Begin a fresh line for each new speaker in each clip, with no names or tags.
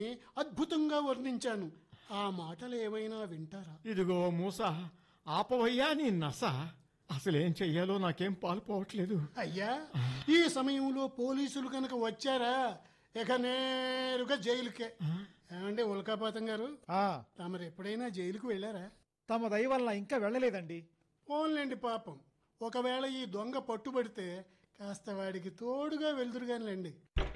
అద్భుతంగా వర్ణించాను ఆ మాటలు ఏమైనా వింటారా
ఇదిగో మూస ఆపవయ్యా నీ నస అసలేం చెయ్యాలో నాకేం పాలుపోవట్లేదు
అయ్యా ఈ సమయంలో పోలీసులు కనుక వచ్చారా ఇక నేరుగా జైలుకే ఏమండి ఉల్కాపాతం గారు
ఆ
తమరు ఎప్పుడైనా జైలుకు వెళ్ళారా
తమ దయ వల్ల ఇంకా వెళ్ళలేదండి
పోన్లేండి పాపం ఒకవేళ ఈ దొంగ పట్టుబడితే కాస్త వాడికి తోడుగా వెళ్తురుగానిలేండి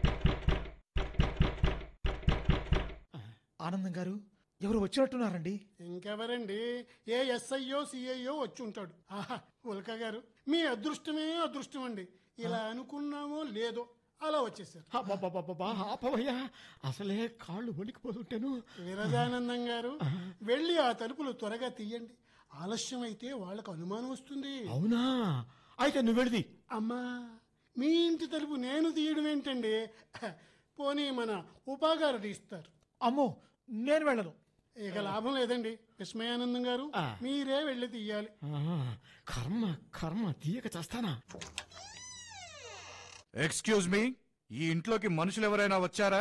ఆనందం గారు ఎవరు వచ్చినట్టున్నారండి
ఇంకెవరండి ఏ ఎస్ఐయో సిఐయో వచ్చి ఉంటాడు ఆహా ఉల్కా గారు మీ అదృష్టమే అదృష్టం అండి ఇలా అనుకున్నామో లేదో అలా వచ్చేసారు
అబ్బబ్బబ్బబ్బా, ఆపవయ్యా అసలే కాళ్ళు వణికిపోతుంటాను
విరజానందం గారు వెళ్ళి ఆ తలుపులు త్వరగా తీయండి ఆలస్యం అయితే వాళ్ళకు అనుమానం వస్తుంది
అవునా అయితే నువ్వు వెళ్ళి
అమ్మా మీ ఇంటి తలుపు నేను తీయడం ఏంటండి పోనీ మన ఉపాగారు తీస్తారు
అమ్మో నేను వెళ్ళను
ఇక లాభం లేదండి విస్మయానందం గారు
ఆ.
మీరే వెళ్ళి తీయాలి
కర్మ కర్మ తీయక చేస్తానా
ఎక్స్క్యూజ్ మీ ఈ ఇంట్లోకి మనుషులు ఎవరైనా వచ్చారా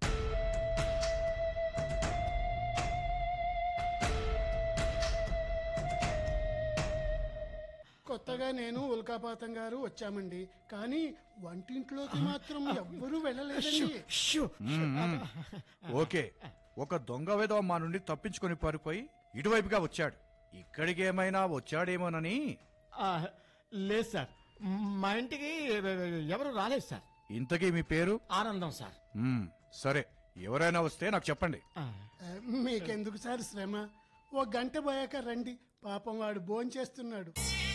కొత్తగా నేను ఉల్కాపాతం గారు వచ్చామండి కానీ వంటింట్లోకి మాత్రం ఎవ్వరూ వెళ్ళలేదండి
షూ.
మ్మ్, మ్మ్. ఓకే ఒక దొంగ వేదో మా నుండి తప్పించుకొని పారిపోయి ఇటువైపుగా వచ్చాడు ఇక్కడికి ఏమైనా వచ్చాడేమోనని
ఆ, లేదు సార్ మా ఇంటికి ఎవరు రాలేదు సార్
ఇంతకీ మీ పేరు
ఆనందం సార్
మ్మ్, సరే ఎవరైనా వస్తే నాకు చెప్పండి
ఆ,
ఆ, మీకెందుకు సార్ శ్రమ ఓ గంట పోయాక రండి పాపం వాడు భోంచేస్తున్నాడు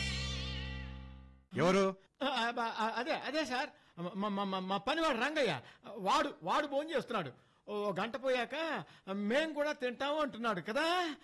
ఎవరు
ఆ, ఆ, ఆ, అదే అదే సార్ మా- మా- మా- మా పనివాడు రంగయ్య వాడు వాడు భోజనం చేస్తున్నాడు ఓ గంట పోయాక మేం కూడా తింటాము అంటున్నాడు కదా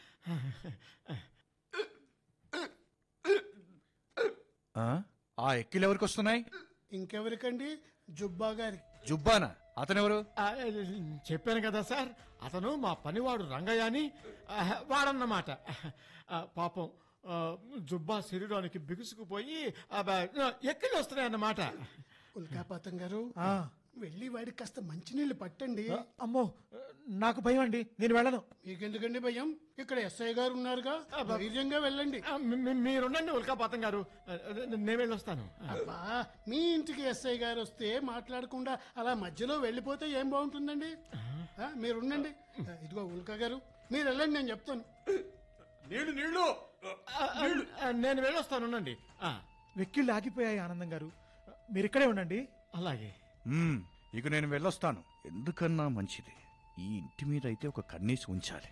ఆ? ఆ ఎక్కిలు ఎవరికి వస్తున్నాయి
ఇంకెవరికండి జుబ్బా గారి
జుబ్బానా అతనెవరు
ఆ, చెప్పాను కదా సార్ అతను మా పనివాడు రంగయ్య అని ఆ, వాడన్నమాట ఆ, పాపం ఆ, జుబ్బా శరీరానికి బిగుసుకుపోయి ఆ, బ- ఎక్కిళ్ళు వస్తున్నాయన్నమాట
ఉల్కాపాతం గారు
ఆ,
వెళ్ళి వాడికి కాస్త మంచినీళ్ళు పట్టండి
అమ్మో నాకు భయం అండి నేను వెళ్ళను
మీకెందుకండి భయం ఇక్కడ ఎస్ఐ గారు ఉన్నారుగా ధైర్యంగా వెళ్ళండి
ఆ, మీ- మీ- మీరుండండి ఉల్కాపాతం గారు ఆ, నేను వెళ్ళొస్తాను
అబ్బా మీ ఇంటికి ఎస్ఐ గారు వస్తే మాట్లాడకుండా అలా మధ్యలో వెళ్ళిపోతే ఏం బాగుంటుందండి ఆ, మీరుండండి ఆ, ఇదిగో ఉల్కా గారు మీరు వెళ్ళండి నేను చెప్తాను
నీళ్లు నీళ్లు
ఆ, ఆ, నేను వెళ్ళొస్తాను ఉండండి ఆ,
వెక్కిళ్ళు ఆగిపోయాయి ఆనందం గారు మీరు ఇక్కడే ఉండండి
అలాగే
మ్మ్, ఇక నేను వెళ్ళొస్తాను ఎందుకన్నా మంచిది ఈ ఇంటి మీద అయితే ఒక కన్నీసి ఉంచాలి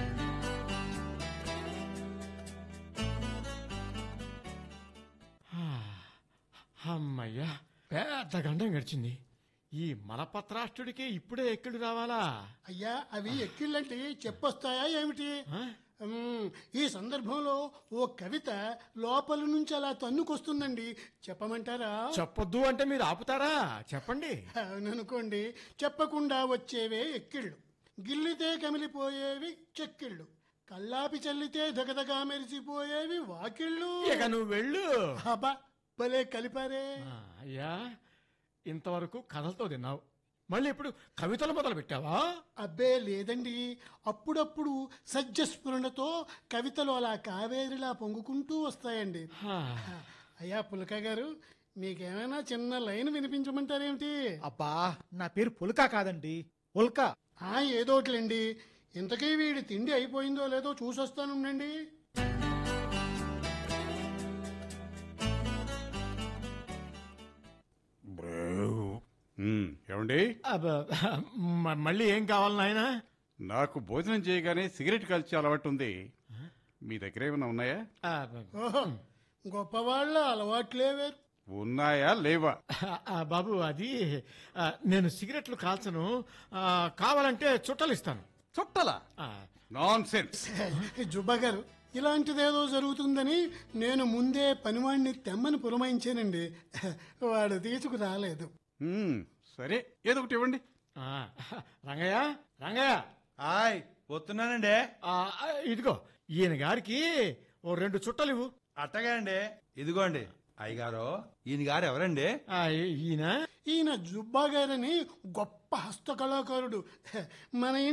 ఆ, అమ్మయ్యా పెద్ద గండం గడిచింది ఈ మలపత్రాష్ట్రుడికి ఇప్పుడే ఎక్కడు రావాలా
అయ్యా అవి ఎక్కిళ్ళంటే చెప్పొస్తాయా ఏమిటి
ఆ?
ఉమ్, ఈ సందర్భంలో ఓ కవిత లోపల నుంచి అలా తన్నుకొస్తుందండి చెప్పమంటారా
చెప్పొద్దు అంటే మీరు ఆపుతారా చెప్పండి
అవుననుకోండి చెప్పకుండా వచ్చేవే ఎక్కిళ్ళు గిల్లితే కమిలిపోయేవి చెక్కిళ్ళు కల్లాపి చల్లితే దగదగా మెరిసిపోయేవి వాకిళ్ళు
ఇక నువ్వు వెళ్ళు
అబ్బా భలే కలిపారే
ఆ, అయ్యా ఇంతవరకు కథలతో తిన్నావు మళ్ళీ ఇప్పుడు కవితలు మొదలు పెట్టావా
అబ్బే లేదండి అప్పుడప్పుడు సజ్జస్ఫురణతో కవితలు అలా కావేరిలా పొంగుకుంటూ వస్తాయండి
ఆ,
అయ్యా పులక గారు మీకేమైనా చిన్న లైన్ వినిపించమంటారేమిటి
అబ్బా నా పేరు పుల్కా కాదండి ఉల్కా
ఆ ఏదోట్లండి ఇంతకీ వీడి తిండి అయిపోయిందో లేదో చూసొస్తానుండండి
మ్మ్. ఏమండి
అబ్బ, మ- మళ్ళీ ఏం కావాలి నాయనా
నాకు భోజనం చేయగానే సిగరెట్ కాల్చే అలవాటు ఉంది మీ దగ్గర ఏమైనా ఉన్నాయా
ఆ,
ఓహో గొప్పవాళ్ళ అలవాట్లే వేరు
ఉన్నాయా లేవా
ఆ, బాబు అది ఆ, నేను సిగరెట్లు కాల్చను ఆ, కావాలంటే చుట్టలు ఇస్తాను
చుట్టలా
ఆ,
నాన్ సెన్స్
జుబ్బా గారు ఇలాంటిదేదో జరుగుతుందని నేను ముందే పనివాడిని తెమ్మని పురమాయించానండి వాడు తీసుకురాలేదు
సరే ఏదో ఒకటి ఇవ్వండి
ఆ, రంగయ్య రంగయ్య
హాయ్ వస్తున్నానండి
ఆ, ఇదిగో ఈయన గారికి ఓ రెండు చుట్టలు ఇవ్వు
అట్టగా అండి ఇదిగోండి అయ్యగారు ఈయన గారు ఎవరండి
ఆ, ఈయన
ఈయన జుబ్బా గారని గొప్ప హస్తకళాకారుడు మన